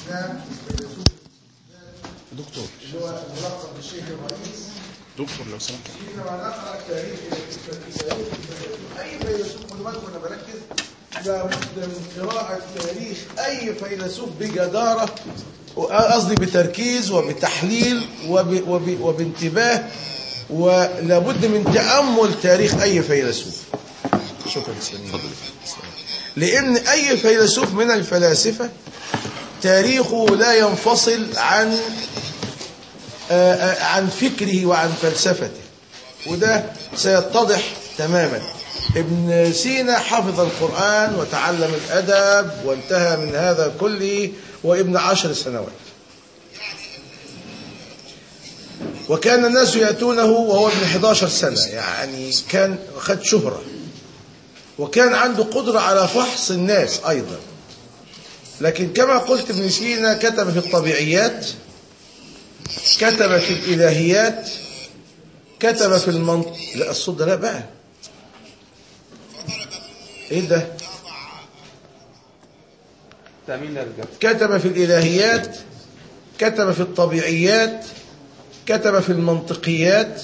الاسلام الفيلسوف دكتور اللي هو ملقب بالشيخ الرئيس دكتور لو سمحت لما نقرا تاريخ اي فيلسوف خد بالكم انا بركز لابد من قراءه تاريخ اي فيلسوف بجداره قصدي بتركيز وبتحليل وب وب وبانتباه ولابد من تامل تاريخ اي فيلسوف شكرا سليم لان اي فيلسوف من الفلاسفه تاريخه لا ينفصل عن آه، آه، عن فكره وعن فلسفته وده سيتضح تماما ابن سينا حفظ القرآن وتعلم الأدب وانتهى من هذا كله وابن عشر سنوات وكان الناس يأتونه وهو ابن 11 سنة يعني كان خد شهرة وكان عنده قدرة على فحص الناس أيضا لكن كما قلت ابن سينا كتب في الطبيعيات كتب في الإلهيات كتب في المنطق لا الصوت ده لا بقى ايه ده تأمين للرجال كتب في الإلهيات كتب في الطبيعيات كتب في المنطقيات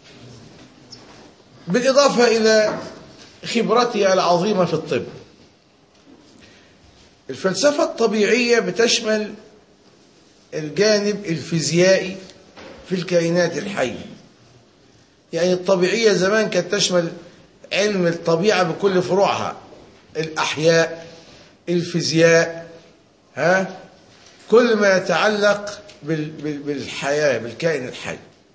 بالإضافة إلى خبرته العظيمة في الطب الفلسفة الطبيعية بتشمل الجانب الفيزيائي في الكائنات الحية يعني الطبيعية زمان كانت تشمل علم الطبيعة بكل فروعها الأحياء الفيزياء ها كل ما يتعلق بال- بال- بالحياة بالكائن الحي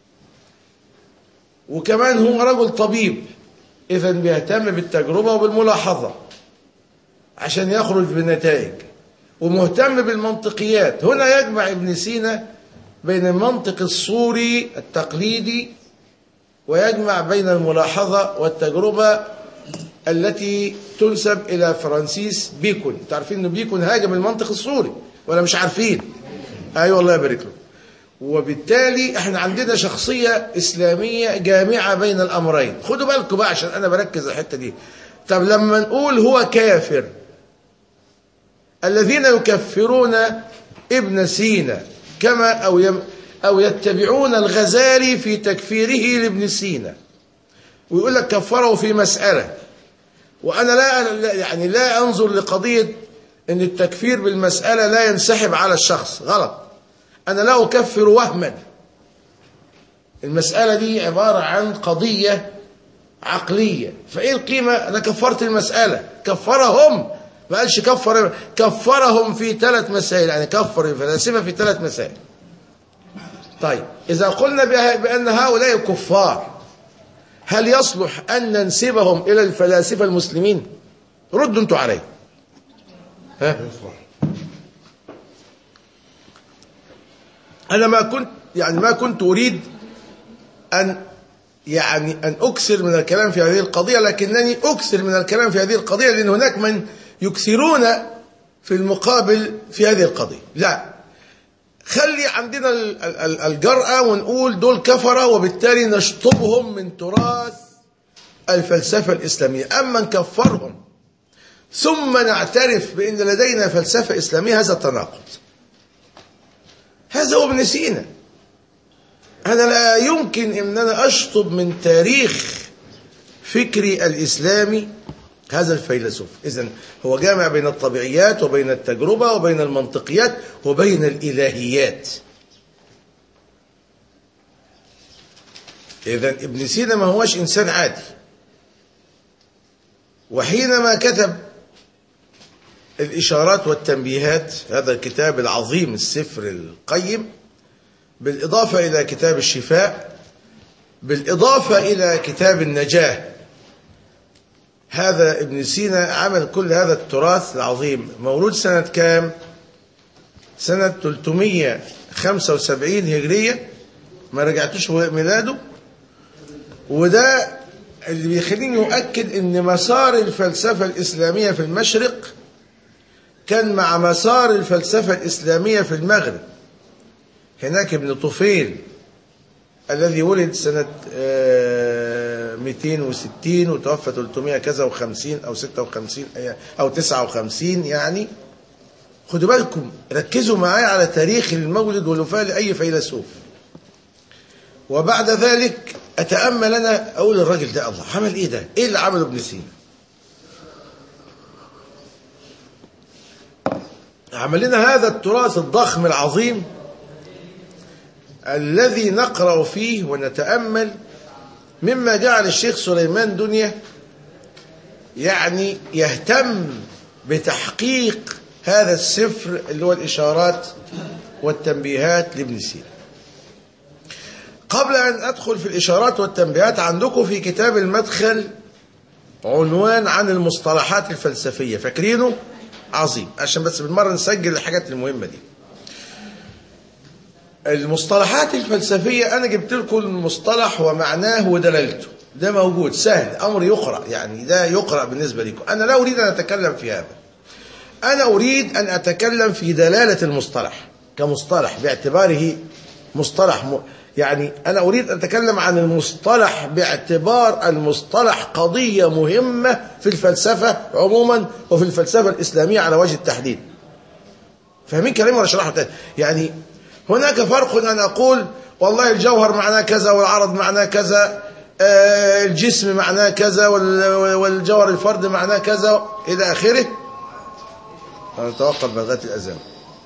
وكمان هو رجل طبيب إذا بيهتم بالتجربة وبالملاحظة عشان يخرج بنتائج ومهتم بالمنطقيات هنا يجمع ابن سينا بين المنطق الصوري التقليدي ويجمع بين الملاحظة والتجربة التي تنسب إلى فرانسيس بيكون تعرفين أن بيكون هاجم المنطق الصوري ولا مش عارفين أي أيوة الله يبارك له وبالتالي احنا عندنا شخصية إسلامية جامعة بين الأمرين خدوا بالكم بقى عشان أنا بركز على الحتة دي طب لما نقول هو كافر الذين يكفرون ابن سينا كما أو يم أو يتبعون الغزالي في تكفيره لابن سينا ويقول لك كفره في مسألة وأنا لا لا- يعني لا أنظر لقضية أن التكفير بالمسألة لا ينسحب على الشخص غلط أنا لا أكفر وهما المسألة دي عبارة عن قضية عقلية فإيه القيمة أنا كفرت المسألة كفرهم ما قالش كفر كفرهم في ثلاث مسائل يعني كفر الفلاسفة في ثلاث مسائل طيب إذا قلنا بها- بأن هؤلاء كفار هل يصلح أن ننسبهم إلى الفلاسفة المسلمين ردوا انتوا علي ها أنا ما كنت يعني ما كنت أريد أن يعني أن أكثر من الكلام في هذه القضية لكنني أكثر من الكلام في هذه القضية لأن هناك من يكثرون في المقابل في هذه القضية لا خلي عندنا ال- ال- ال- الجرأة ونقول دول كفرة وبالتالي نشطبهم من تراث الفلسفة الإسلامية أما نكفرهم ثم نعترف بأن لدينا فلسفة إسلامية هذا تناقض هذا هو ابن سينا أنا لا يمكن أن أنا أشطب من تاريخ فكري الإسلامي هذا الفيلسوف إذن هو جامع بين الطبيعيات وبين التجربة وبين المنطقيات وبين الإلهيات إذن ابن سينا ما هوش إنسان عادي وحينما كتب الإشارات والتنبيهات هذا الكتاب العظيم السفر القيم بالإضافة إلى كتاب الشفاء بالإضافة إلى كتاب النجاة هذا ابن سينا عمل كل هذا التراث العظيم مولود سنة كام سنة 375 هجرية ما رجعتوش ميلاده وده اللي بيخليني أؤكد أن مسار الفلسفة الإسلامية في المشرق كان مع مسار الفلسفة الإسلامية في المغرب هناك ابن طفيل الذي ولد سنة آه، 260 وتوفى 300 كذا و50 أو 56 أو 59 يعني خدوا بالكم ركزوا معايا على تاريخ المولد والوفاة لأي فيلسوف وبعد ذلك أتأمل أنا أقول الراجل ده الله عمل إيه ده إيه اللي عمله ابن سينا عمل لنا هذا التراث الضخم العظيم الذي نقرأ فيه ونتأمل مما جعل الشيخ سليمان دنيا يعني يهتم بتحقيق هذا السفر اللي هو الإشارات والتنبيهات لابن سينا قبل أن أدخل في الإشارات والتنبيهات عندكم في كتاب المدخل عنوان عن المصطلحات الفلسفية فاكرينه عظيم عشان بس بالمرة نسجل الحاجات المهمة دي المصطلحات الفلسفية أنا جبت لكم المصطلح ومعناه ودلالته ده موجود سهل أمر يقرأ يعني ده يقرأ بالنسبة لكم أنا لا أريد أن أتكلم في هذا أنا أريد أن أتكلم في دلالة المصطلح كمصطلح باعتباره مصطلح م... يعني أنا أريد أن أتكلم عن المصطلح باعتبار المصطلح قضية مهمة في الفلسفة عموما وفي الفلسفة الإسلامية على وجه التحديد فاهمين كلامي ولا شرحه تاني يعني هناك فرق أن أقول والله الجوهر معناه كذا والعرض معناه كذا آه الجسم معناه كذا والجوهر الفرد معناه كذا إلى آخره نتوقف بلغات الأذان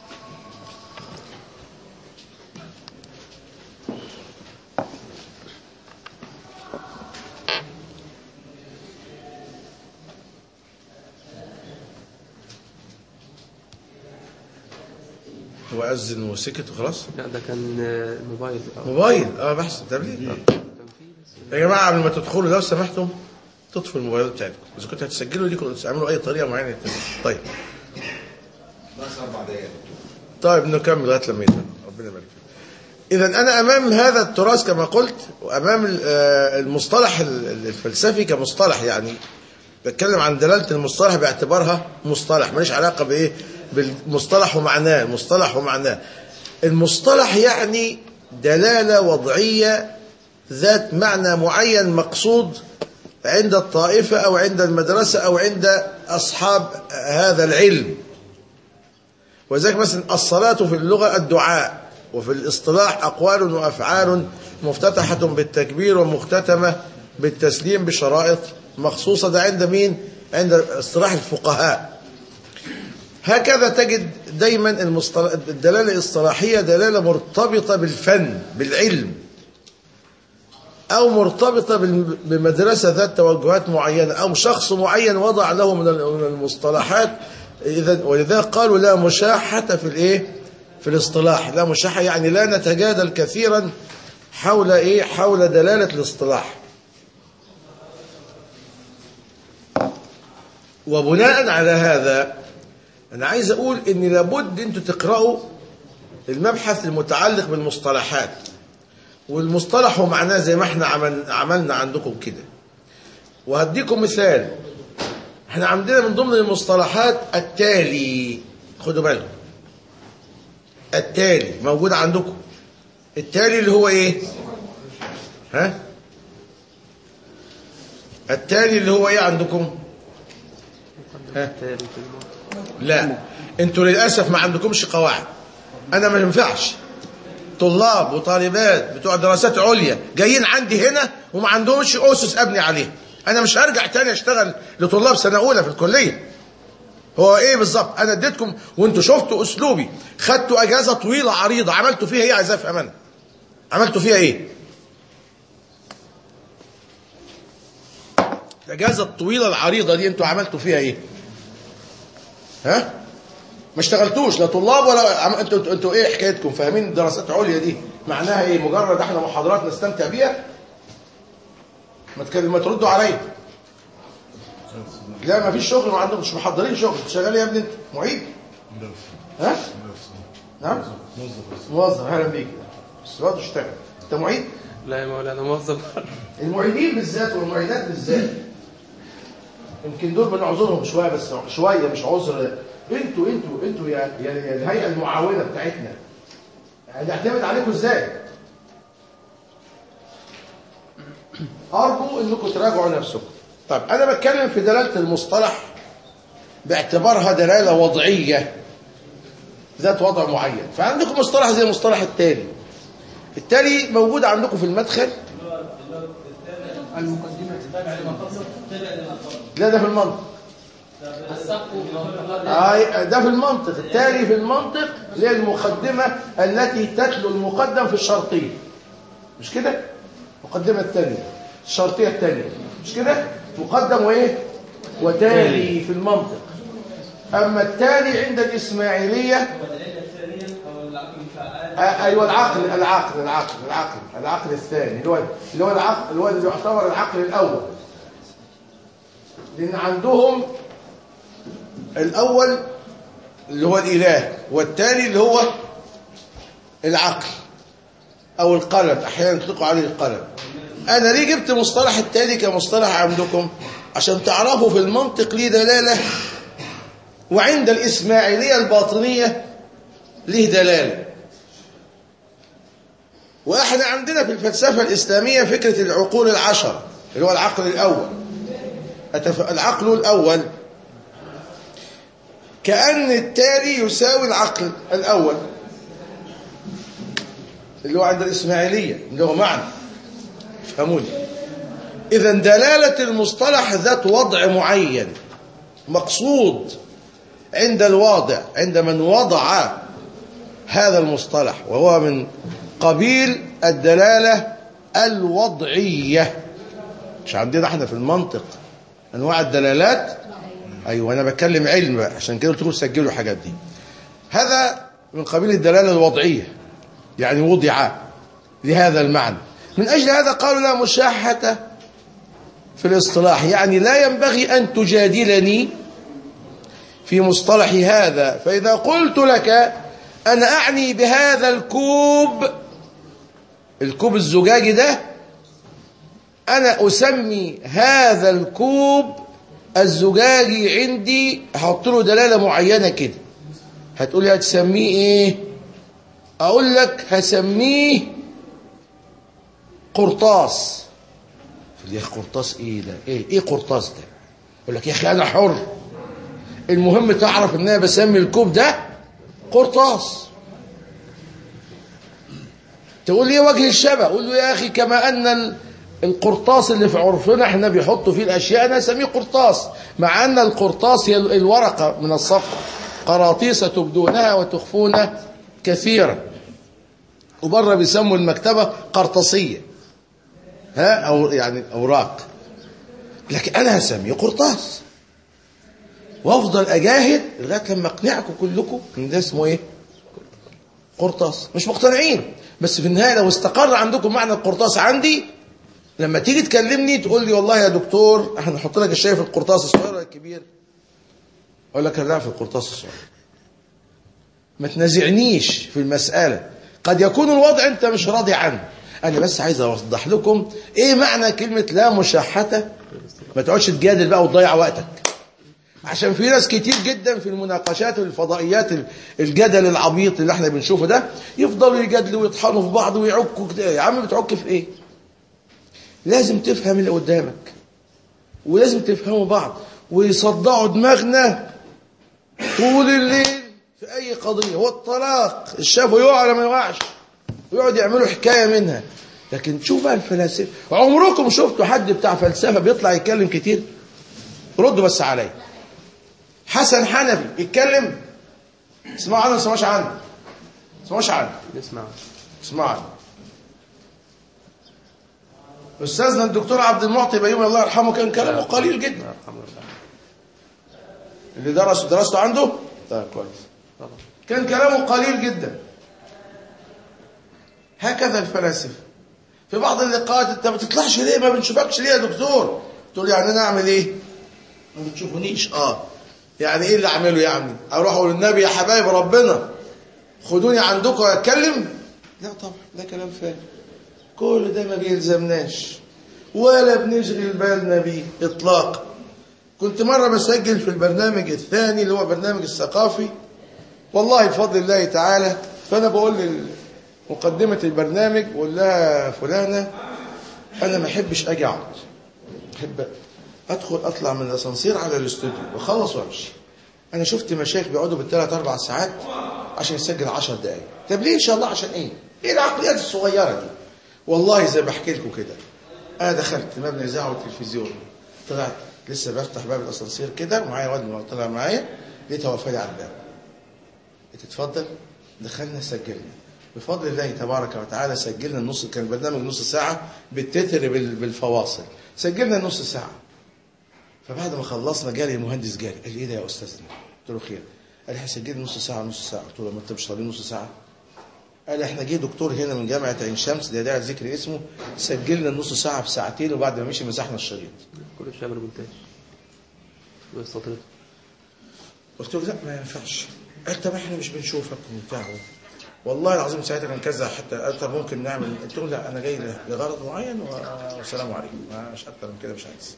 هو أذن وسكت وخلاص لا ده كان آه، موبايل آه. موبايل اه بحث تبليغ كان في بس يا جماعة قبل ما تدخلوا لو سمحتم تطفوا الموبايلات بتاعتكم إذا كنتوا هتسجلوا دي كنتوا تعملوا أي طريقة معينة للتسجيل. طيب طيب نكمل لغاية لما يتم ربنا يبارك فيك إذا أنا أمام هذا التراث كما قلت وأمام ال- آه، المصطلح ال- الفلسفي كمصطلح يعني بتكلم عن دلالة المصطلح باعتبارها مصطلح ماليش علاقة بإيه بالمصطلح ومعناه المصطلح ومعناه المصطلح يعني دلالة وضعية ذات معنى معين مقصود عند الطائفة أو عند المدرسة أو عند أصحاب هذا العلم وذلك مثلا الصلاة في اللغة الدعاء وفي الاصطلاح أقوال وأفعال مفتتحة بالتكبير ومختتمة بالتسليم بشرائط مخصوصة ده عند مين؟ عند اصطلاح الفقهاء هكذا تجد دايما المصطلح الدلالة الاصطلاحية دلالة مرتبطة بالفن بالعلم أو مرتبطة بال- بمدرسة ذات توجهات معينة أو شخص معين وضع له من ال- من المصطلحات إذا ولذلك قالوا لا مشاحة في الإيه؟ في الاصطلاح لا مشاحة يعني لا نتجادل كثيرا حول إيه؟ حول دلالة الاصطلاح وبناء على هذا أنا عايز أقول إن لابد أنتوا تقرأوا المبحث المتعلق بالمصطلحات والمصطلح ومعناه زي ما احنا عمل عملنا عندكم كده وهديكم مثال احنا عندنا من ضمن المصطلحات التالي خدوا بالكم التالي موجود عندكم التالي اللي هو ايه ها التالي اللي هو ايه عندكم ها تالي في الموت. لا انتوا للاسف ما عندكمش قواعد انا ما ينفعش طلاب وطالبات بتوع دراسات عليا جايين عندي هنا وما عندهمش اسس ابني عليها انا مش هرجع تاني اشتغل لطلاب سنه اولى في الكليه هو ايه بالظبط انا اديتكم وانتوا شفتوا اسلوبي خدتوا اجازه طويله عريضه عملتوا فيها ايه عايز افهم انا عملتوا فيها ايه الاجازه الطويله العريضه دي انتوا عملتوا فيها ايه ها ما اشتغلتوش لا طلاب ولا عم... انتوا انتوا انتوا ايه حكايتكم فاهمين دراسات عليا دي معناها ايه مجرد احنا محاضرات نستمتع بيها ما تكلم ما تردوا عليا لا ما فيش شغل ما عندكم مش محضرين شغل شغال ايه يا ابني انت معيد ها نعم موظف اهلا بيك بس برضه اشتغل انت معيد لا يا مولانا موظف المعيدين بالذات والمعيدات بالذات يمكن دول بنعذرهم شويه بس شويه مش عذر انتوا انتوا انتوا يا يا يا الهيئه المعاونه بتاعتنا هنعتمد عليكم ازاي؟ ارجو انكم تراجعوا نفسكم. طيب انا بتكلم في دلاله المصطلح باعتبارها دلاله وضعيه ذات وضع معين فعندكم مصطلح زي مصطلح التالي التالي موجود عندكم في المدخل لا ده في المنطق آه، ده في المنطق التالي في المنطق اللي هي المقدمة التي تتلو المقدم في الشرطية مش كده مقدمة الثانية الشرطية الثانية مش كده مقدم وايه وتالي في المنطق أما التالي عند الإسماعيلية آه، أيوة العقل العقل العقل العقل العقل الثاني اللي هو اللي هو العقل اللي هو اللي يعتبر العقل الأول لأن عندهم الأول اللي هو الإله والتالي اللي هو العقل أو القلم أحيانا يطلقوا عليه القلم أنا ليه جبت مصطلح التالي كمصطلح عندكم عشان تعرفوا في المنطق ليه دلالة وعند الإسماعيلية الباطنية ليه دلالة وإحنا عندنا في الفلسفة الإسلامية فكرة العقول العشر اللي هو العقل الأول أتف- العقل الأول كأن التالي يساوي العقل الأول اللي هو عند الإسماعيلية اللي هو معنى فهموني إذا دلالة المصطلح ذات وضع معين مقصود عند الواضع عند من وضع هذا المصطلح وهو من قبيل الدلالة الوضعية مش عندنا احنا في المنطق انواع الدلالات ايوه انا بتكلم علم بقى عشان كده قلت لكم سجلوا الحاجات دي هذا من قبيل الدلاله الوضعيه يعني وضع لهذا المعنى من اجل هذا قالوا لا مشاحه في الاصطلاح يعني لا ينبغي ان تجادلني في مصطلح هذا فاذا قلت لك انا اعني بهذا الكوب الكوب الزجاجي ده أنا أسمي هذا الكوب الزجاجي عندي هحط له دلالة معينة كده هتقول لي هتسميه إيه أقول لك هسميه قرطاس يا أخي قرطاس إيه ده إيه إيه قرطاس ده أقول لك يا أخي أنا حر المهم تعرف إن أنا بسمي الكوب ده قرطاس تقول لي وجه الشبه اقول له يا اخي كما ان ال- القرطاس اللي في عرفنا احنا بيحطوا فيه الاشياء انا اسميه قرطاس مع ان القرطاس هي ال- الورقه من الصفحه قراطيس تبدونها وتخفون كثيرا وبره بيسموا المكتبه قرطاسيه ها او يعني اوراق لكن انا هسميه قرطاس وافضل اجاهد لغايه لما اقنعكم كلكم ان ده اسمه ايه قرطاس مش مقتنعين بس في النهايه لو استقر عندكم معنى القرطاس عندي لما تيجي تكلمني تقول لي والله يا دكتور احنا نحط لك الشاي في القرطاس الصغير ولا الكبير اقول لك لا في القرطاس الصغير ما تنازعنيش في المساله قد يكون الوضع انت مش راضي عنه انا بس عايز اوضح لكم ايه معنى كلمه لا مشاحه ما تقعدش تجادل بقى وتضيع وقتك عشان في ناس كتير جدا في المناقشات والفضائيات الجدل العبيط اللي احنا بنشوفه ده يفضلوا يجادلوا ويطحنوا في بعض ويعكوا كده يا عم بتعك في ايه لازم تفهم اللي قدامك ولازم تفهموا بعض ويصدعوا دماغنا طول الليل في اي قضيه هو الطلاق الشافه يقع ولا ما يقعش ويقعد يعملوا حكايه منها لكن شوف بقى الفلاسفه عمركم شفتوا حد بتاع فلسفه بيطلع يتكلم كتير ردوا بس عليا حسن حنفي يتكلم اسمعوا عنه ما تسمعوش عنه ما تسمعوش عنه نسمع اسمعوا عنه استاذنا الدكتور عبد المعطي بيومي الله يرحمه كان كلامه قليل جدا الله يرحمه الله اللي درس درسته عنده طيب كويس طبعا كان كلامه قليل جدا هكذا الفلاسفه في بعض اللقاءات انت ما بتطلعش ليه ما بنشوفكش ليه يا دكتور تقول يعني انا اعمل ايه ما بتشوفونيش اه يعني ايه اللي اعمله يعني اروح اقول للنبي يا حبايب ربنا خدوني عندكم واتكلم لا طبعا ده كلام فارغ كل ده ما بيلزمناش ولا بنشغل بالنا بيه اطلاقا كنت مره بسجل في البرنامج الثاني اللي هو برنامج الثقافي والله بفضل الله تعالى فانا بقول لمقدمه البرنامج بقول لها فلانه انا ما احبش اجي اقعد احب ادخل اطلع من الاسانسير على الاستوديو واخلص وامشي انا شفت مشايخ بيقعدوا بالثلاث اربع ساعات عشان يسجل 10 دقائق طب ليه ان شاء الله عشان ايه ايه العقليات الصغيره دي والله زي ما بحكي لكم كده انا دخلت مبنى الاذاعه والتلفزيون طلعت لسه بفتح باب الاسانسير كده ومعايا واد طلع معايا لقيتها واقفه لي على الباب قلت اتفضل دخلنا سجلنا بفضل الله تبارك وتعالى سجلنا النص كان البرنامج نص ساعه بالتتر بال- بالفواصل سجلنا نص ساعه فبعد ما خلصنا جالي المهندس جالي قال لي ايه ده يا استاذنا قلت له خير قال لي هسجل نص ساعه نص ساعه قلت له ما انت مش طالبين نص ساعه قال لي احنا جه دكتور هنا من جامعه عين شمس ده داعي ذكر اسمه سجلنا النص ساعه في ساعتين وبعد ما مشي مسحنا الشريط كل شويه يعملوا مونتاج ويستطردوا قلت له لا ما ينفعش قال طب احنا مش بنشوفك وبتاع والله العظيم ساعتها كان كذا حتى قال طب ممكن نعمل قلت له لا انا جاي ل- لغرض معين و- والسلام عليكم مش اكتر من كده مش عايز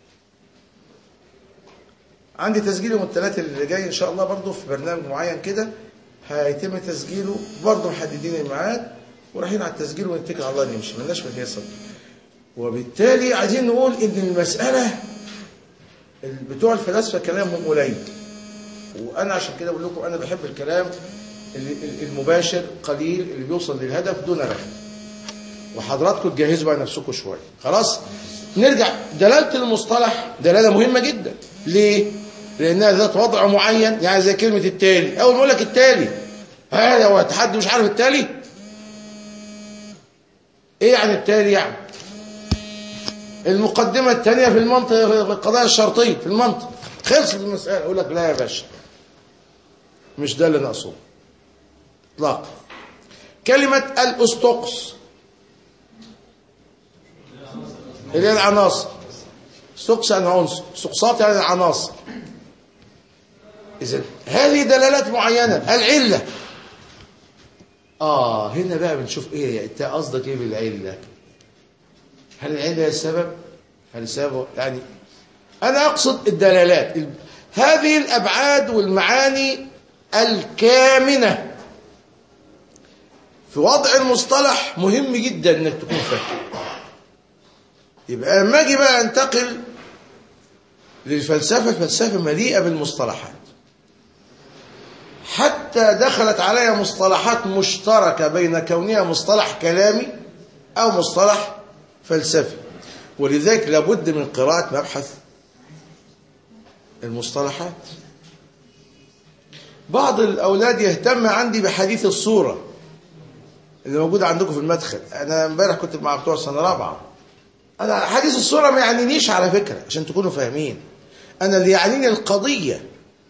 عندي تسجيل يوم الثلاث اللي جاي ان شاء الله برضه في برنامج معين كده هيتم تسجيله برضه محددين الميعاد ورايحين على التسجيل ونتكل على الله نمشي مالناش في الهيصه دي وبالتالي عايزين نقول ان المساله بتوع الفلاسفه كلامهم قليل وانا عشان كده بقول لكم انا بحب الكلام ال- المباشر قليل اللي بيوصل للهدف دون رغي وحضراتكم تجهزوا بقى نفسكم شويه خلاص نرجع دلاله المصطلح دلاله مهمه جدا ليه لانها ذات وضع معين يعني زي كلمه التالي اول ما اقول لك التالي هذا هو حد مش عارف التالي ايه يعني التالي يعني المقدمه الثانيه في المنطق في القضايا الشرطيه في المنطق خلصت المساله اقول لك لا يا باشا مش ده اللي ناقصه اطلاقا كلمه الاسطقس اللي هي العناصر سقس يعني عنصر سقسات يعني العناصر اذا هذه دلالات معينه العله اه هنا بقى بنشوف ايه انت قصدك ايه بالعله هل العله هي السبب هل السبب يعني انا اقصد الدلالات ال- هذه الابعاد والمعاني الكامنه في وضع المصطلح مهم جدا انك تكون فاهم يبقى لما اجي بقى انتقل للفلسفه الفلسفه مليئه بالمصطلحات حتى دخلت عليها مصطلحات مشتركه بين كونها مصطلح كلامي او مصطلح فلسفي ولذلك لابد من قراءه مبحث المصطلحات بعض الاولاد يهتم عندي بحديث الصوره اللي موجود عندكم في المدخل انا امبارح كنت مع بتوع سنه رابعه انا حديث الصوره ما يعنينيش على فكره عشان تكونوا فاهمين انا اللي يعنيني القضيه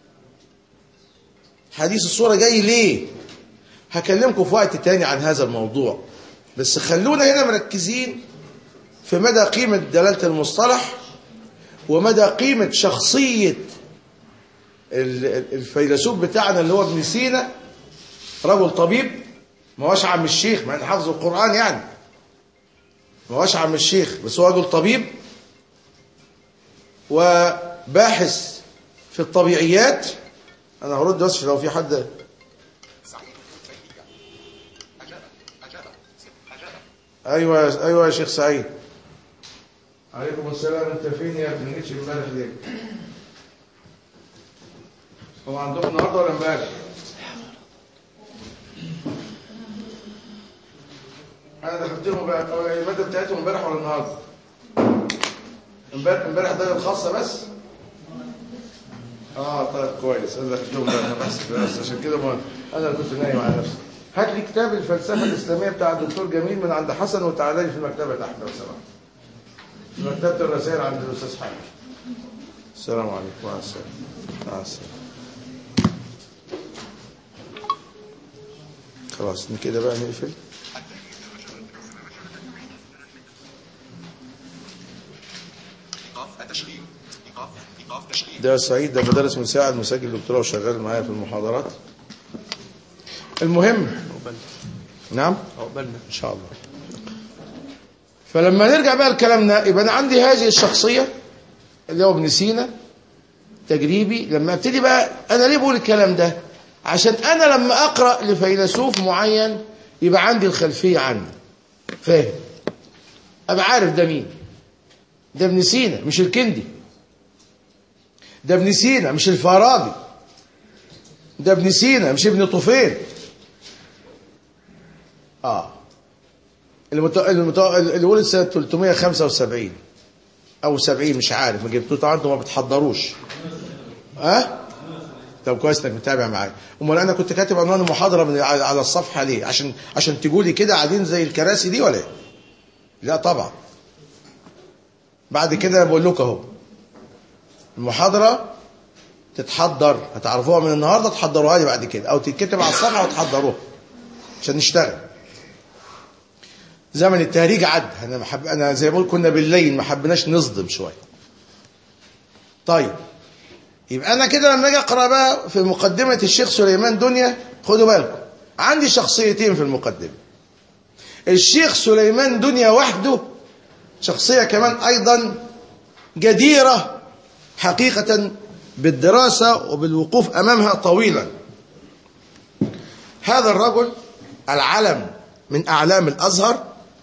حديث الصوره جاي ليه هكلمكم في وقت تاني عن هذا الموضوع بس خلونا هنا مركزين في مدى قيمه دلاله المصطلح ومدى قيمه شخصيه ال- ال- الفيلسوف بتاعنا اللي هو ابن سينا رجل طبيب ما هوش عم الشيخ مع ان حافظ القران يعني ما هوش عم الشيخ بس هو رجل طبيب وباحث في الطبيعيات انا هرد بس لو في حد ايوه ايوه يا شيخ سعيد عليكم السلام انت فين يا ابن نيتش امبارح ليه هو عندكم النهارده ولا امبارح انا دخلت لهم بقى هو الماده بتاعتهم امبارح ولا النهارده امبارح امبارح ده الخاصه بس اه طيب كويس انا دخلت لهم بقى بس بس عشان كده ما انا اللي كنت نايم على نفسي هات لي كتاب الفلسفه الاسلاميه بتاع الدكتور جميل من عند حسن وتعالى لي في المكتبه تحت لو سمحت في مكتبه الرسائل عند الاستاذ حامد السلام عليكم مع السلامه مع السلامه خلاص كده بقى نقفل إيقاف التشغيل إيقاف إيقاف تشغيل ده سعيد ده مدرس مساعد مسجل دكتوراه وشغال معايا في المحاضرات المهم عقبالنا نعم عقبالنا ان شاء الله فلما نرجع بقى لكلامنا يبقى انا عندي هذه الشخصيه اللي هو ابن سينا تجريبي لما ابتدي بقى انا ليه بقول الكلام ده عشان انا لما اقرا لفيلسوف معين يبقى عندي الخلفيه عنه فاهم ابقى عارف ده مين ده ابن سينا مش الكندي ده ابن سينا مش الفارابي ده ابن سينا مش ابن طوفيل اه المت... المت... اللي ولد سنه 375 او 70 مش عارف ما جبتوه طبعا انتوا ما بتحضروش ها أه؟ طب كويس انك متابع معايا امال انا كنت كاتب عنوان المحاضره من على على الصفحه ليه عشان عشان تقولي كده قاعدين زي الكراسي دي ولا ايه لا طبعا بعد كده بقول لكم اهو المحاضره تتحضر هتعرفوها من النهارده تحضروها لي بعد كده او تتكتب على الصفحه وتحضروها عشان نشتغل زمن التهريج عدى انا محب... انا زي ما بقول كنا بالليل ما حبيناش نصدم شويه طيب يبقى انا كده لما اجي اقرا بقى في مقدمه الشيخ سليمان دنيا خدوا بالكم عندي شخصيتين في المقدمه الشيخ سليمان دنيا وحده شخصيه كمان ايضا جديره حقيقه بالدراسه وبالوقوف امامها طويلا هذا الرجل العلم من اعلام الازهر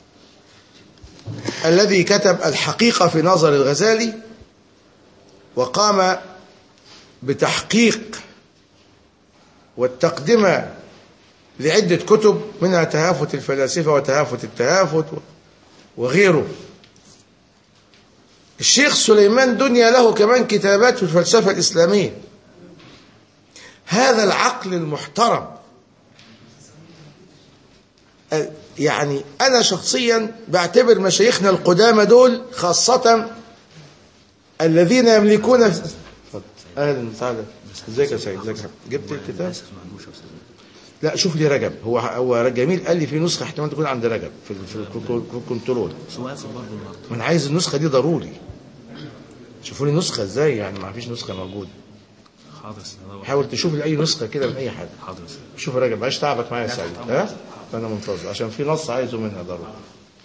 الذي كتب الحقيقه في نظر الغزالي وقام بتحقيق والتقدمة لعدة كتب منها تهافت الفلاسفة وتهافت التهافت وغيره الشيخ سليمان دنيا له كمان كتابات في الفلسفة الإسلامية هذا العقل المحترم يعني أنا شخصيا بعتبر مشايخنا القدامى دول خاصة الذين يملكون اهلا وسهلا ازيك يا سعيد ازيك جبت الكتاب لا شوف لي رجب هو هو جميل قال لي في نسخه احتمال تكون عند رجب في في الكنترول ما انا عايز النسخه دي ضروري شوفوا لي نسخه ازاي يعني ما فيش نسخه موجوده حاضر حاول تشوف لي اي نسخه كده من اي حاجه حاضر شوف رجب معلش تعبك معايا يا سعيد ها انا منتظر عشان في نص عايزه منها ضروري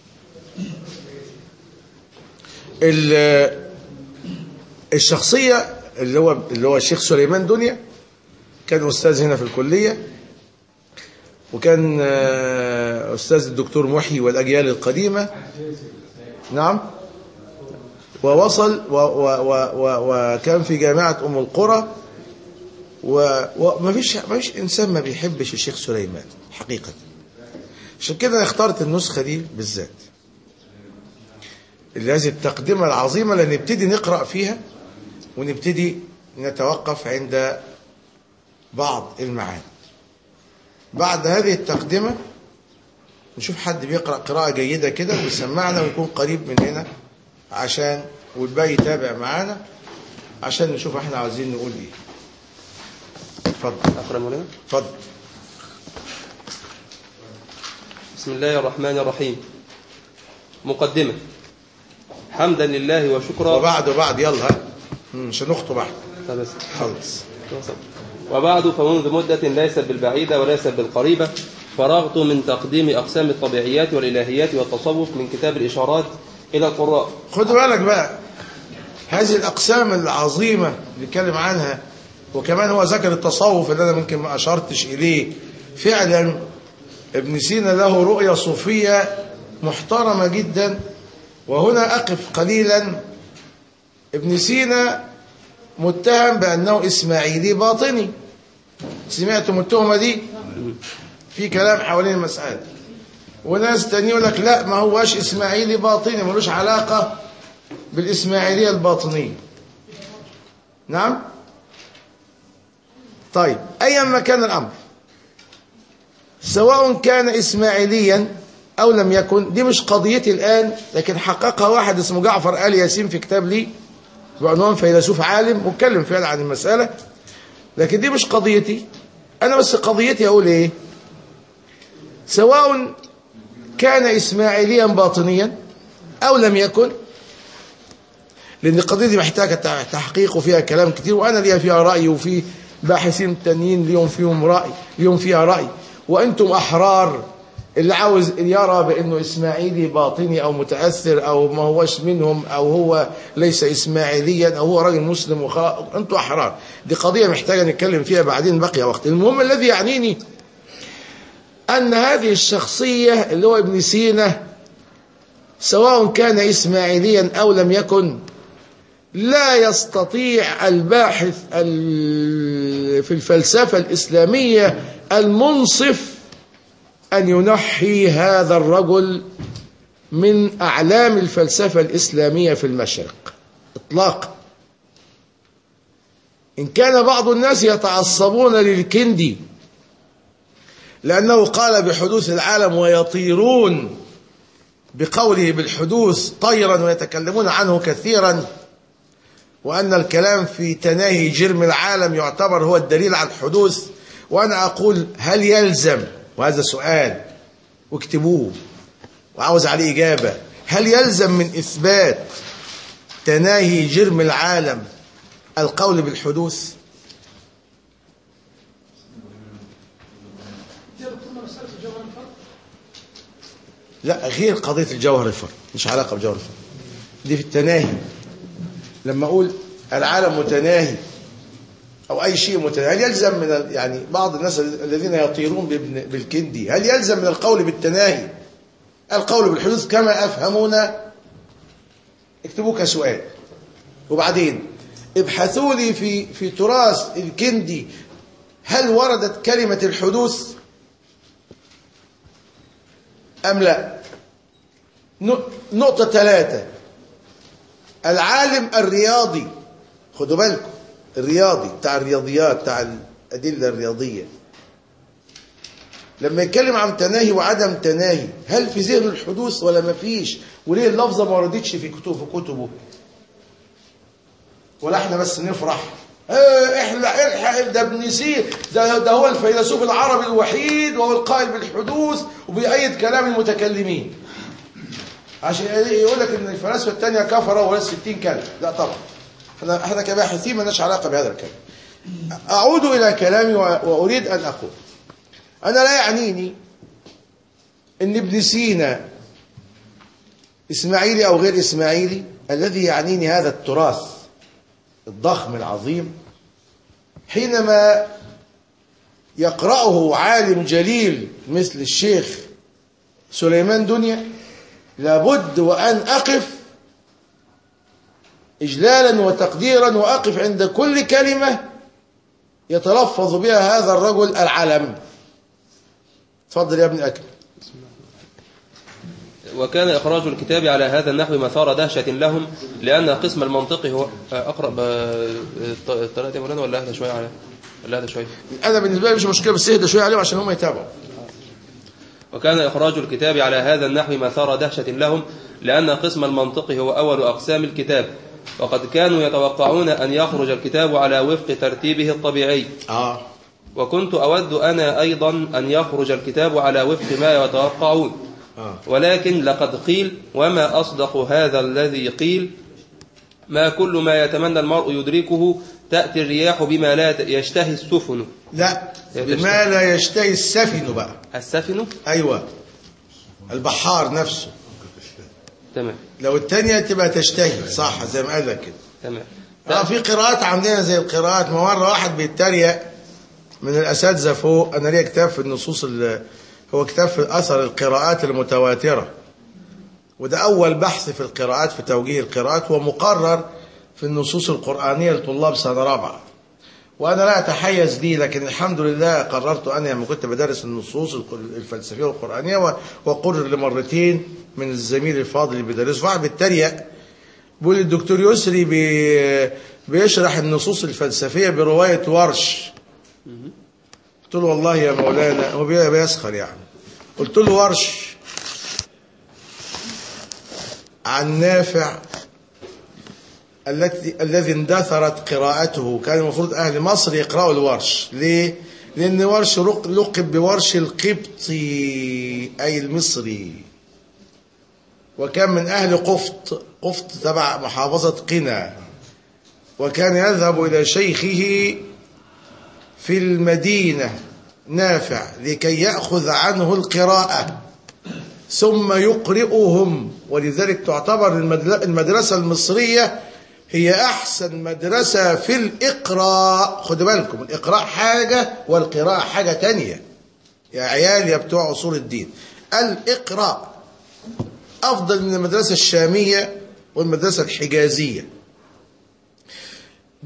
الشخصيه اللي هو اللي هو الشيخ سليمان دنيا كان استاذ هنا في الكليه وكان استاذ الدكتور محي والاجيال القديمه نعم ووصل و و و و وكان في جامعه ام القرى وما فيش ما فيش انسان ما بيحبش الشيخ سليمان حقيقه عشان كده انا اخترت النسخه دي بالذات اللي هذه التقدمه العظيمه اللي نبتدي نقرا فيها ونبتدي نتوقف عند بعض المعاني بعد هذه التقدمة نشوف حد بيقرأ قراءة جيدة كده ويسمعنا ويكون قريب مننا عشان والباقي يتابع معانا عشان نشوف احنا عاوزين نقول ايه اتفضل أقرأ مولانا اتفضل بسم الله الرحمن الرحيم مقدمة حمدا لله وشكرا وبعد وبعد يلا ها مم، مش هنخطب احنا طب بس. خلص وبعد فمنذ مدة ليست بالبعيدة وليست بالقريبة فرغت من تقديم أقسام الطبيعيات والإلهيات والتصوف من كتاب الإشارات إلى القراء خدوا بالك بقى هذه الأقسام العظيمة اللي اتكلم عنها وكمان هو ذكر التصوف اللي أنا ممكن ما أشرتش إليه فعلا ابن سينا له رؤية صوفية محترمة جدا وهنا أقف قليلا ابن سينا متهم بأنه إسماعيلي باطني سمعتم التهمة دي في كلام حوالين المسألة وناس تاني يقول لك لا ما هواش إسماعيلي باطني ملوش علاقة بالإسماعيلية الباطنية نعم طيب أيا ما كان الأمر سواء كان إسماعيليا أو لم يكن دي مش قضيتي الآن لكن حققها واحد اسمه جعفر آل ياسين في كتاب لي بعنوان فيلسوف عالم واتكلم فعلا عن المسألة لكن دي مش قضيتي أنا بس قضيتي أقول إيه سواء كان إسماعيليا باطنيا أو لم يكن لأن القضية دي محتاجة تحقيق وفيها كلام كتير وأنا ليها فيها رأي وفي باحثين تانيين ليهم فيهم رأي ليهم فيها رأي وأنتم أحرار اللي عاوز يرى بأنه إسماعيلي باطني أو متأثر أو ما هوش منهم أو هو ليس إسماعيليا أو هو راجل مسلم وخلاص أنتم أحرار دي قضية محتاجة نتكلم فيها بعدين بقي وقت المهم الذي يعنيني أن هذه الشخصية اللي هو ابن سينا سواء كان إسماعيليا أو لم يكن لا يستطيع الباحث ال- في الفلسفة الإسلامية المنصف أن ينحي هذا الرجل من أعلام الفلسفة الإسلامية في المشرق إطلاقا إن كان بعض الناس يتعصبون للكندي لأنه قال بحدوث العالم ويطيرون بقوله بالحدوث طيرا ويتكلمون عنه كثيرا وأن الكلام في تناهي جرم العالم يعتبر هو الدليل على الحدوث وأنا أقول هل يلزم وهذا سؤال واكتبوه وعاوز عليه إجابة هل يلزم من إثبات تناهي جرم العالم القول بالحدوث لا غير قضية الجوهر الفرد مش علاقة بجوهر الفرد دي في التناهي لما أقول العالم متناهي أو أي شيء متناهي هل يلزم من ال- يعني بعض الناس الذين يطيرون بابن- بالكندي هل يلزم من القول بالتناهي القول بالحدوث كما أفهمونا اكتبوه كسؤال وبعدين ابحثوا لي في في تراث الكندي هل وردت كلمة الحدوث أم لا نق- نقطة ثلاثة العالم الرياضي خدوا بالكم الرياضي بتاع الرياضيات بتاع الأدلة الرياضية لما يتكلم عن تناهي وعدم تناهي هل في ذهن الحدوث ولا ما فيش وليه اللفظة ما وردتش في كتب في كتبه ولا احنا بس نفرح اه احلى الحق ده ابن سينا ده, ده هو الفيلسوف العربي الوحيد وهو القائل بالحدوث وبيأيد كلام المتكلمين عشان يقول لك ان الفلاسفه الثانيه كفره ولا 60 كلام لا طبعا احنا احنا كباحثين ما لناش علاقه بهذا الكلام اعود الى كلامي و- واريد ان اقول انا لا يعنيني ان ابن سينا اسماعيلي او غير اسماعيلي الذي يعنيني هذا التراث الضخم العظيم حينما يقرأه عالم جليل مثل الشيخ سليمان دنيا لابد وأن أقف إجلالا وتقديرا وأقف عند كل كلمة يتلفظ بها هذا الرجل العلم تفضل يا ابن أكل وكان إخراج الكتاب على هذا النحو مثار دهشة لهم لأن قسم المنطق هو أقرب آه، الط- الطريقة دي يا مولانا ولا أهدى شوية على ولا أهدى شوية أنا بالنسبة لي مش مشكلة بس اهدى شوية عليهم عشان هم يتابعوا وكان إخراج الكتاب على هذا النحو مثار دهشة لهم لأن قسم المنطق هو أول أقسام الكتاب وقد كانوا يتوقعون أن يخرج الكتاب على وفق ترتيبه الطبيعي آه وكنت أود أنا أيضا أن يخرج الكتاب على وفق ما يتوقعون آه ولكن لقد قيل وما أصدق هذا الذي قيل ما كل ما يتمنى المرء يدركه تأتي الرياح بما لا يشتهي السفن لا يا بما لا يشتهي السفن بقى السفن أيوة البحار نفسه تمام لو التانية تبقى تشتهي صح زي ما قال لك كده تمام اه في قراءات عندنا زي القراءات ما مرة واحد بيتريق من الأساتذة فوق أنا ليا كتاب في النصوص ال- هو كتاب في أثر القراءات المتواترة وده أول بحث في القراءات في توجيه القراءات ومقرر في النصوص القرآنية لطلاب سنة رابعة وأنا لا أتحيز لي لكن الحمد لله قررت أنا لما كنت بدرس النصوص الق- الفلسفية والقرآنية و- وقرر لمرتين من الزميل الفاضل اللي بيدرسه واحد بيتريق بيقول الدكتور يسري بي بيشرح النصوص الفلسفية برواية ورش قلت له والله يا مولانا هو بي- بيسخر يعني قلت له ورش عن نافع التي الذي اندثرت قراءته كان المفروض أهل مصر يقرأوا الورش ليه؟ لأن ورش رق- لقب بورش القبطي أي المصري وكان من أهل قفط قفط تبع محافظة قنا وكان يذهب إلى شيخه في المدينة نافع لكي يأخذ عنه القراءة ثم يقرئهم ولذلك تعتبر المدل- المدرسة المصرية هي أحسن مدرسة في الإقراء خدوا بالكم الإقراء حاجة والقراءة حاجة تانية يا عيال يا بتوع أصول الدين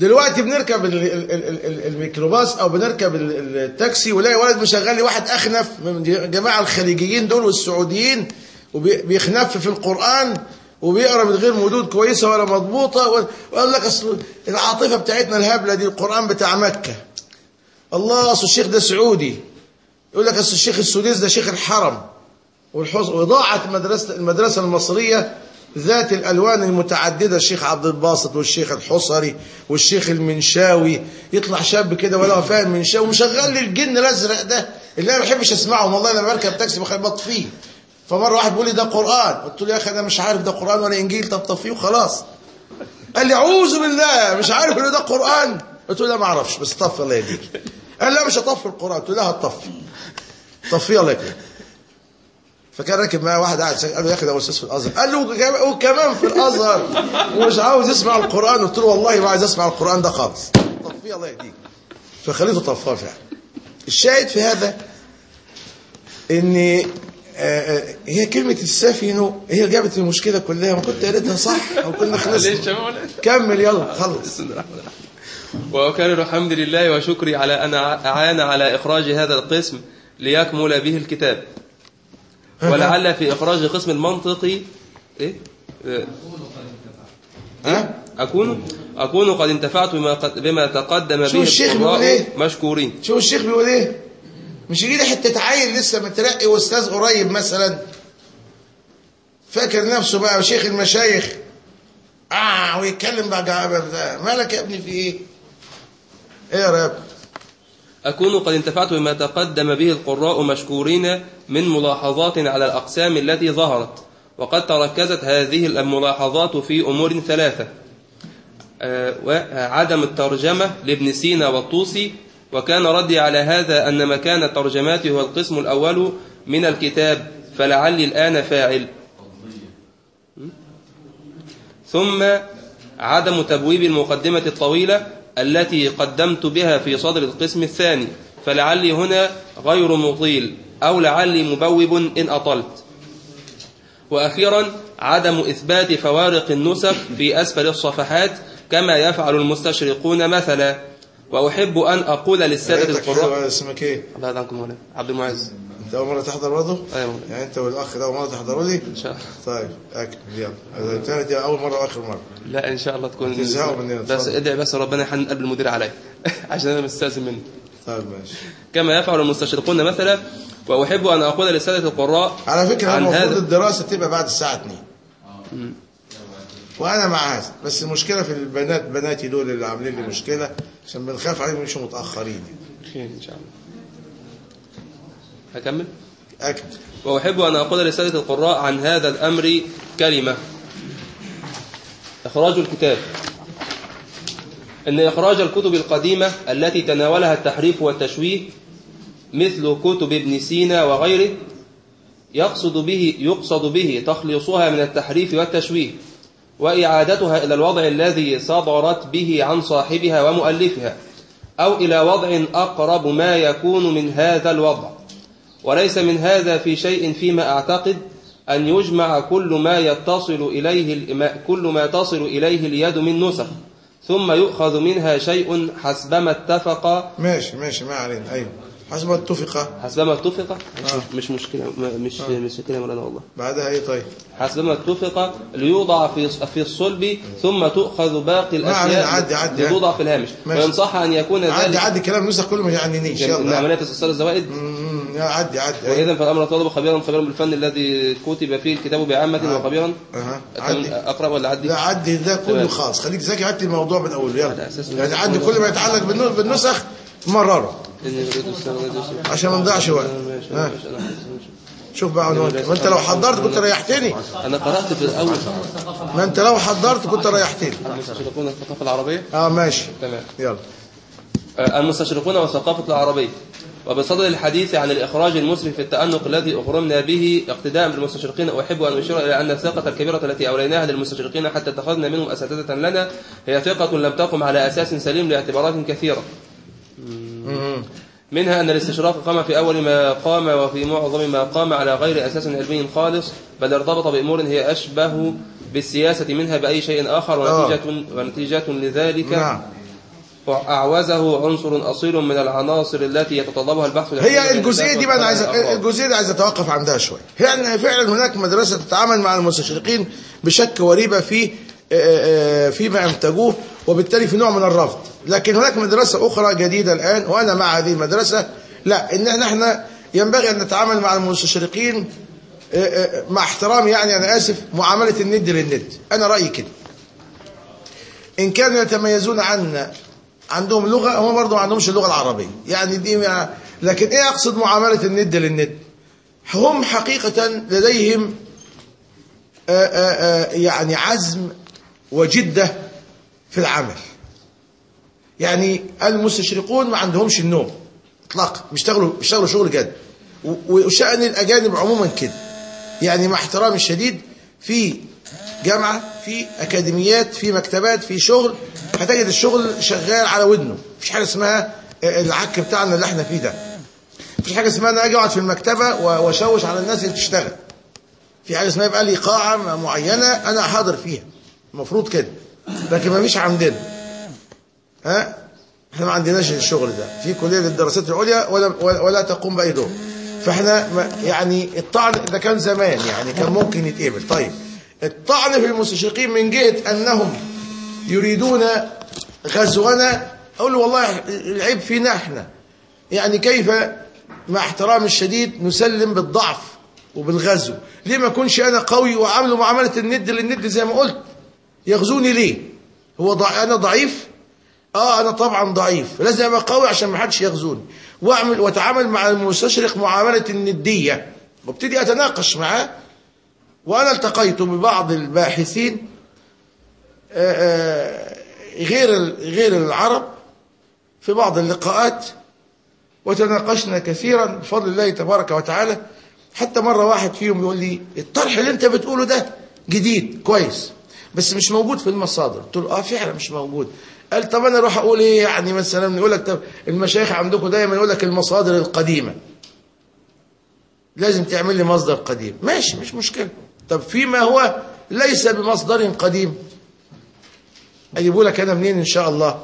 دلوقتي بنركب ال- ال- ال- ال- الميكروباص او بنركب ال- ال- التاكسي ولاقي ولد مشغل لي واحد اخنف من جماعه الخليجيين دول والسعوديين وبيخنف في القران وبيقرا من غير مدود كويسه ولا مضبوطه و- ويقول لك اصل العاطفه بتاعتنا الهبله دي القران بتاع مكه الله اصل الشيخ ده سعودي يقول لك اصل الشيخ السديس ده شيخ الحرم والحص وضاعت مدرسة المدرسة المصرية ذات الألوان المتعددة الشيخ عبد الباسط والشيخ الحصري والشيخ المنشاوي يطلع شاب كده ولا هو فاهم منشاوي ومشغل لي الجن الأزرق ده اللي أنا ما بحبش أسمعه والله لما بركب تاكسي بخلي بطفيه فمرة واحد بيقول لي ده قرآن قلت له يا أخي أنا مش عارف ده قرآن ولا إنجيل طب طفيه وخلاص قال لي أعوذ بالله مش عارف إن ده قرآن قلت له لا ما أعرفش بس طفي الله يهديك قال لا مش هطفي القرآن قلت له لا هتطفي طفيه الله يكرمك فكان راكب معاه واحد قاعد ساكت، قال له يا اخي ده استاذ في الازهر قال له وكمان- وكمان في الازهر ومش عاوز يسمع القران قلت له والله ما عايز اسمع القران ده خالص طفيه الله يهديك فخليته طفاه فعلا الشاهد في هذا ان آه، آه، هي كلمة السفينة هي جابت المشكلة كلها ما كنت قريتها صح أو كنا خلصنا كمل يلا خلص وأكرر الحمد لله وشكري على أن أعان على إخراج هذا القسم ليكمل به الكتاب ولعل في إخراج قسم المنطقي إيه؟ آه، ها أكون أكون قد انتفعت بما, قد بما تقدم شو به الشيخ القراء بيقول إيه؟ مشكورين شوف الشيخ بيقول ايه مش يجي لي حته عيل لسه مترقي واستاذ قريب مثلا فاكر نفسه بقى شيخ المشايخ اه ويتكلم بقى جا- مالك يا ابني في ايه ايه يا رب أكون قد انتفعت بما تقدم به القراء مشكورين من ملاحظات على الأقسام التي ظهرت وقد تركزت هذه الملاحظات في أمور ثلاثة آه، وعدم الترجمة لابن سينا والطوسي وكان ردي على هذا أن مكان الترجمات هو القسم الأول من الكتاب فلعلي الآن فاعل ثم عدم تبويب المقدمة الطويلة التي قدمت بها في صدر القسم الثاني فلعلي هنا غير مطيل أو لعلي مبوب إن أطلت وأخيرا عدم إثبات فوارق النسخ في أسفل الصفحات كما يفعل المستشرقون مثلا وأحب أن أقول للسادة حياتك حلوة القراء اسمك ايه الله يرضى عنكم مولانا عبد المعز انت اول مره تحضر برضه أيوة مولانا. يعني انت والاخ ده اول مره تحضروا لي إن شاء الله طيب اكمل يلا الثاني دي اول مره واخر مره لا إن شاء الله تكون تزهقوا مننا، بس اتفضل. ادعي بس ربنا يحنن قلب المدير عليا عشان أنا مستأذن منه طيب ماشي كما يفعل المستشرقون مثلا وأحب أن أقول للسادة القراء على فكرة عن المفروض هذا الدراسة تبقى بعد الساعة 2 وأنا مع هذا بس المشكلة في البنات بناتي دول اللي عاملين لي مشكلة عشان بنخاف عليهم يمشوا متأخرين خير إن شاء الله هكمل أكمل وأحب أن أقول لسادة القراء عن هذا الأمر كلمة إخراج الكتاب إن إخراج الكتب القديمة التي تناولها التحريف والتشويه مثل كتب ابن سينا وغيره يقصد به يقصد به تخليصها من التحريف والتشويه وإعادتها إلى الوضع الذي صدرت به عن صاحبها ومؤلفها أو إلى وضع أقرب ما يكون من هذا الوضع وليس من هذا في شيء فيما أعتقد أن يجمع كل ما يتصل إليه الإما- كل ما تصل إليه اليد من نسخ ثم يؤخذ منها شيء حسبما اتفق ماشي ماشي ما علينا أيوه حسب ما اتفق حسبما اتفق مش, آه. مش مشكلة ما- مش مش كده يا مولانا والله بعدها إيه طيب حسبما اتفق ليوضع في في الصلب ثم تؤخذ باقي ما علينا، الأشياء عدي- عدي. لتوضع في الهامش ماشي. وإن صح أن يكون عدي ذلك عدي كلام نسخ كله ما يعنينيش من يلا عملية استئصال الزوائد أمم، يا عدي عدي أيوه. وإذا فالأمر طالب خبيرا خبيرا بالفن الذي كتب فيه الكتاب بعامة وخبيرا أها كم- عدي أقرأ ولا عدي لا عدي ده كله تمام. خاص خليك ذاكر هات لي الموضوع من أوله على يلا أساس يعني إن- عدي كل ما يتعلق بالنو- بالنسخ مرره إني أريد السلام عليكم. عشان ما نضيعش وقت ماشي، ها ماشي، أنا حاسس- ماشي. شوف بقى عنوانك ما انت لو حضرت كنت ريحتني أنا قرأت في الأول ما انت لو حضرت كنت ريحتني المستشرقون الثقافة العربية اه ماشي تمام يلا آه، المستشرقون والثقافة العربية وبصدد الحديث عن الإخراج المسرف في التأنق الذي أغرمنا به اقتداء بالمستشرقين أحب أن أشير إلى أن الثقة الكبيرة التي أوليناها للمستشرقين حتى اتخذنا منهم أساتذة لنا هي ثقة لم تقم على أساس سليم لاعتبارات كثيرة مم. منها أن الاستشراق قام في أول ما قام وفي معظم ما قام على غير أساس علمي خالص بل ارتبط بأمور هي أشبه بالسياسة منها بأي شيء آخر ونتيجة, ونتيجة لذلك نعم أعوزه عنصر أصيل من العناصر التي يتطلبها البحث العلمي هي الجزئيه دي بقى انا عايز الأفراد. الجزئيه دي عايز اتوقف عندها شويه هي ان فعلا هناك مدرسه تتعامل مع المستشرقين بشك وريبه في آه، آه، فيما انتجوه وبالتالي في نوع من الرفض لكن هناك مدرسه اخرى جديده الان وانا مع هذه المدرسه لا ان نحن ينبغي ان نتعامل مع المستشرقين آه، آه، مع احترامي يعني انا اسف معامله الند للند انا رايي كده ان كانوا يتميزون عنا عندهم لغه هم برضه ما عندهمش اللغه العربيه يعني دي مع لكن ايه اقصد معامله الند للند هم حقيقه لديهم آآ آآ يعني عزم وجده في العمل يعني المستشرقون ما عندهمش النوم اطلاقا بيشتغلوا بيشتغلوا شغل جد و- وشأن الاجانب عموما كده يعني مع احترامي الشديد في جامعة في أكاديميات في مكتبات في شغل هتجد الشغل شغال على ودنه مفيش حاجة اسمها العك بتاعنا اللي احنا فيه ده مفيش حاجة اسمها انا اجي اقعد في المكتبة و- واشوش على الناس اللي بتشتغل في حاجة اسمها يبقى لي قاعة معينة انا حاضر فيها المفروض كده لكن مفيش عندنا ها احنا ما عندناش الشغل ده في كلية للدراسات العليا ولا ولا, ولا تقوم بأي دور فاحنا ما- يعني الطعن ده كان زمان يعني كان ممكن يتقبل طيب الطعن في المستشرقين من جهة أنهم يريدون غزونا أقول له والله العيب فينا احنا يعني كيف مع احترام الشديد نسلم بالضعف وبالغزو ليه ما اكونش انا قوي وعامله معامله الند للند زي ما قلت يغزوني ليه هو ضع... انا ضعيف اه انا طبعا ضعيف لازم ابقى قوي عشان ما حدش يغزوني واعمل واتعامل مع المستشرق معامله النديه وابتدي اتناقش معاه وانا التقيت ببعض الباحثين آه، آه، غير ال- غير العرب في بعض اللقاءات وتناقشنا كثيرا بفضل الله تبارك وتعالى حتى مرة واحد فيهم يقول لي الطرح اللي انت بتقوله ده جديد كويس بس مش موجود في المصادر قلت له اه فعلا مش موجود قال طب انا اروح اقول ايه يعني مثلا يقول لك طب المشايخ عندكم دايما يقول لك المصادر القديمة لازم تعمل لي مصدر قديم ماشي مش مشكلة طب فيما هو ليس بمصدر قديم اجيبه لك انا منين ان شاء الله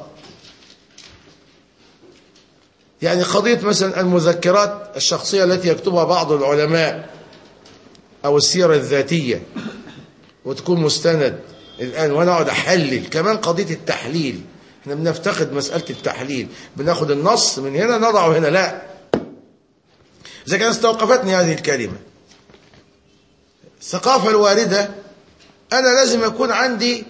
يعني قضية مثلا المذكرات الشخصية التي يكتبها بعض العلماء أو السيرة الذاتية وتكون مستند الآن وأنا أقعد أحلل كمان قضية التحليل احنا بنفتقد مسألة التحليل بناخد النص من هنا نضعه هنا لا إذا كان استوقفتني هذه الكلمة الثقافة الواردة أنا لازم يكون عندي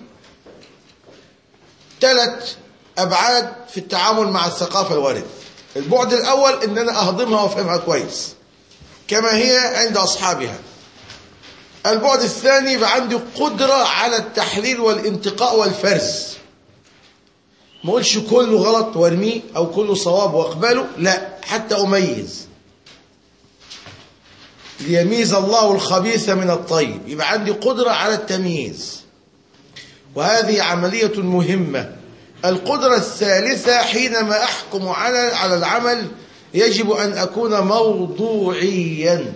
ثلاث أبعاد في التعامل مع الثقافة الواردة البعد الأول إن أنا أهضمها وأفهمها كويس كما هي عند أصحابها البعد الثاني يبقى عندي قدرة على التحليل والانتقاء والفرز ما اقولش كله غلط وارميه أو كله صواب واقبله لا حتى أميز ليميز الله الخبيث من الطيب يبقى عندي قدرة على التمييز وهذه عملية مهمة القدرة الثالثة حينما أحكم على على العمل يجب أن أكون موضوعيا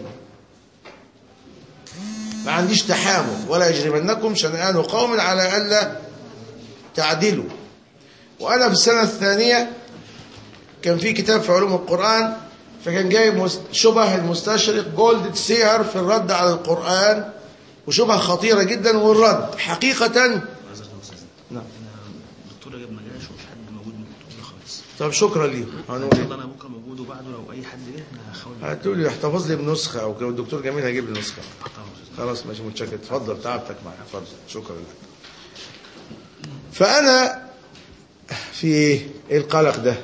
ما عنديش تحامل ولا يجرمنكم شنآن قوم على ألا تعدلوا وأنا في السنة الثانية كان في كتاب في علوم القرآن فكان جايب مس- شبه المستشرق جولد سير في الرد على القرآن وشبهة خطيرة جدا والرد حقيقة نعم الدكتور جاب ما جاش ومش حد موجود من الدكتور خالص طب شكرا ليه هنقول ان شاء إيه؟ الله انا بكره موجود وبعده لو اي حد جه انا هحاول هتقول لي احتفظ لي بنسخة أو كده الدكتور جميل هيجيب لي نسخة أحطها في الأستاذ. خلاص ماشي متشكر اتفضل تعبتك معايا اتفضل شكرا لك فأنا في ايه إيه القلق ده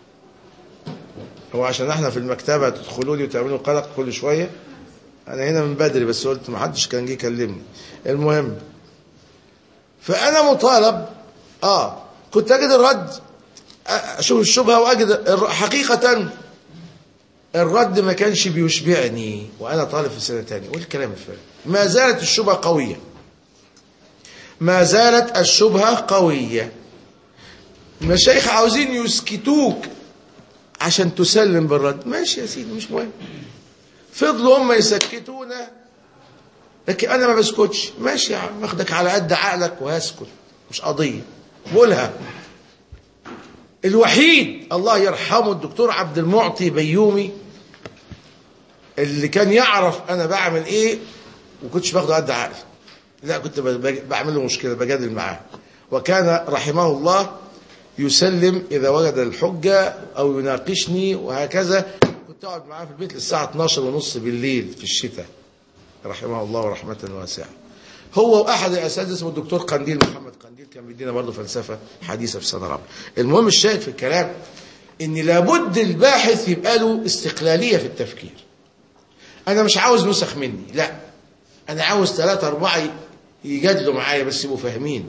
هو عشان احنا في المكتبة تدخلوا لي وتعملوا قلق كل شوية أنا هنا من بدري بس قلت ما حدش كان جه يكلمني المهم فأنا مطالب آه كنت أجد الرد أشوف الشبهة وأجد الر- حقيقة الرد ما كانش بيشبعني وانا طالب في سنه ثانيه والكلام الفارغ ما زالت الشبهه قويه ما زالت الشبهه قويه المشايخ عاوزين يسكتوك عشان تسلم بالرد ماشي يا سيدي مش مهم فضلوا هم يسكتونا لكن انا ما بسكتش ماشي يا عم واخدك على قد عقلك وهسكت مش قضيه بقولها الوحيد الله يرحمه الدكتور عبد المعطي بيومي اللي كان يعرف انا بعمل ايه وكنتش باخده قد عقلي لا كنت ب- ب- بعمل له مشكله بجادل معاه وكان رحمه الله يسلم اذا وجد الحجه او يناقشني وهكذا كنت اقعد معاه في البيت للساعه 12 ونص بالليل في الشتاء رحمه الله رحمه واسعه هو واحد الاساتذه اسمه الدكتور قنديل محمد قنديل كان بيدينا برضه فلسفه حديثه في سنه رابعه المهم الشاهد في الكلام ان لابد الباحث يبقى له استقلاليه في التفكير انا مش عاوز نسخ مني لا انا عاوز ثلاثة أربعة يجادلوا معايا بس يبقوا فاهمين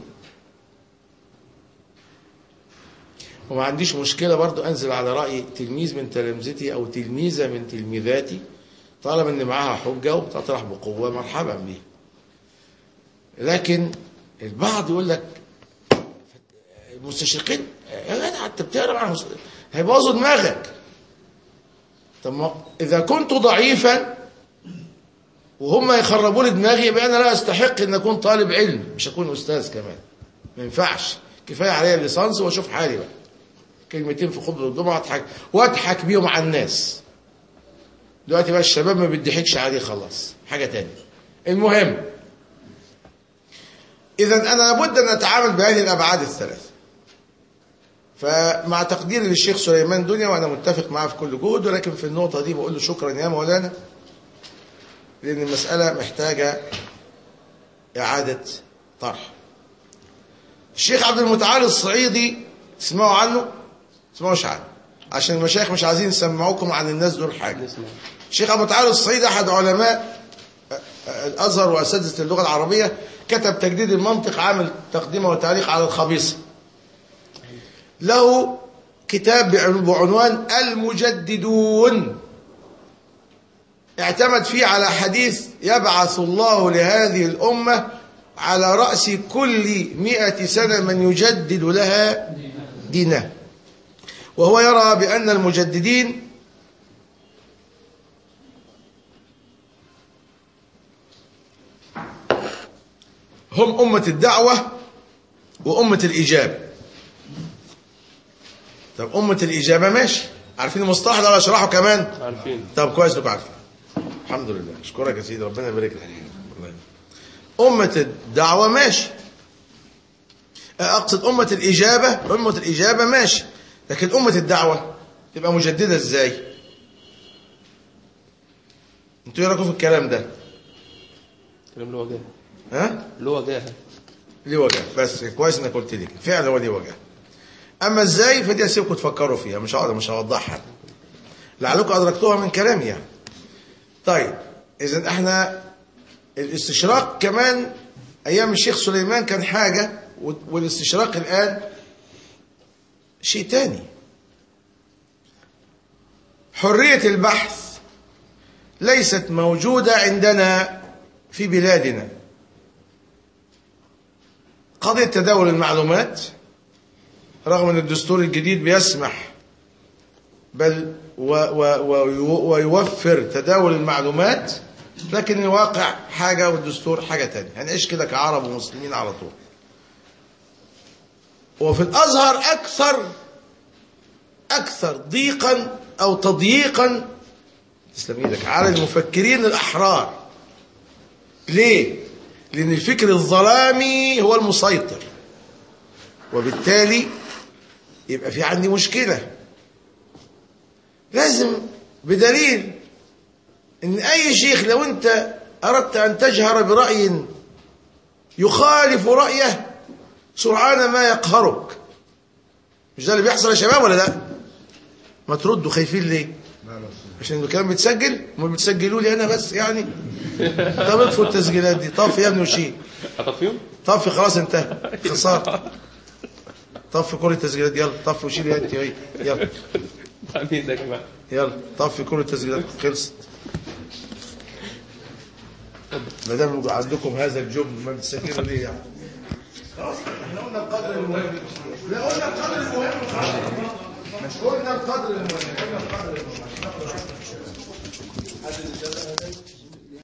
وما عنديش مشكلة برضو أنزل على رأي تلميذ من تلامذتي أو تلميذة من تلميذاتي طالما إن معاها حجة وبتطرح بقوة مرحبا بيها لكن البعض يقول لك المستشرقين يا جدع انت بتقرا عن المست- هيبوظوا دماغك طب ما اذا كنت ضعيفا وهم يخربوا لي دماغي يبقى انا لا استحق ان اكون طالب علم مش اكون استاذ كمان ما ينفعش كفايه عليا الليسانس واشوف حالي بقى كلمتين في خطبه الجمعه اضحك واضحك بيهم على الناس دلوقتي بقى الشباب ما بيضحكش عليه خلاص حاجه تانية المهم اذا انا لابد ان اتعامل بهذه الابعاد الثلاث فمع تقديري للشيخ سليمان دنيا وانا متفق معاه في كل جهد ولكن في النقطه دي بقول له شكرا يا مولانا لان المساله محتاجه اعاده طرح الشيخ عبد المتعال الصعيدي تسمعوا عنه تسمعوش عنه عشان المشايخ مش عايزين يسمعوكم عن الناس دول حاجه نسمع الشيخ ابو تعالى الصعيدي احد علماء الازهر واساتذه اللغه العربيه كتب تجديد المنطق عامل تقديمه وتعليق على الخبيصه له كتاب بعنوان المجددون اعتمد فيه على حديث يبعث الله لهذه الأمة على رأس كل مئة سنة من يجدد لها دينها وهو يرى بأن المجددين هم أمة الدعوة وأمة الإجابة طب أمة الإجابة ماشي عارفين المصطلح ده ولا أشرحه كمان عارفين طب كويس انكم عارفين الحمد لله اشكرك يا سيدي ربنا يبارك لك الله يبارك. أمة الدعوة ماشي أقصد أمة الإجابة أمة الإجابة ماشي لكن أمة الدعوة تبقى مجددة إزاي انتوا ايه رايكم في الكلام ده كلام له وجه ها له وجه ليه وجه بس كويس انك قلت لي كده. فعلا هو ليه وجه اما ازاي فدي اسيبكم تفكروا فيها مش هقعد مش هوضحها لعلكم ادركتوها من كلامي يعني طيب اذا احنا الاستشراق كمان ايام الشيخ سليمان كان حاجه والاستشراق الان شيء تاني حريه البحث ليست موجوده عندنا في بلادنا قضية تداول المعلومات رغم أن الدستور الجديد بيسمح بل و و و ويوفر تداول المعلومات لكن الواقع حاجة والدستور حاجة تانية هنعيش كده كعرب ومسلمين على طول وفي الأزهر أكثر أكثر ضيقا أو تضييقا تسلم ايدك على المفكرين الأحرار ليه؟ لأن الفكر الظلامي هو المسيطر وبالتالي يبقى في عندي مشكلة لازم بدليل ان اي شيخ لو انت اردت ان تجهر برأي يخالف رأيه سرعان ما يقهرك مش ده اللي بيحصل يا شباب ولا لا ما تردوا خايفين ليه عشان الكلام بيتسجل هم بتسجلوا لي انا بس يعني طب اطفوا التسجيلات دي طفي يا ابني وشيل هتطفيهم؟ طفي خلاص انتهى خساره طفي كل التسجيلات دي، يلا طفي وشيل يا انت اهي يلا مين ده يا جماعه؟ يلا طفي كل التسجيلات خلصت ما دام عندكم هذا الجبن ما بتسجلوا ليه يعني خلاص احنا قلنا القدر المهم لا قلنا القدر المهم مش قلنا القدر المهم قلنا القدر المهم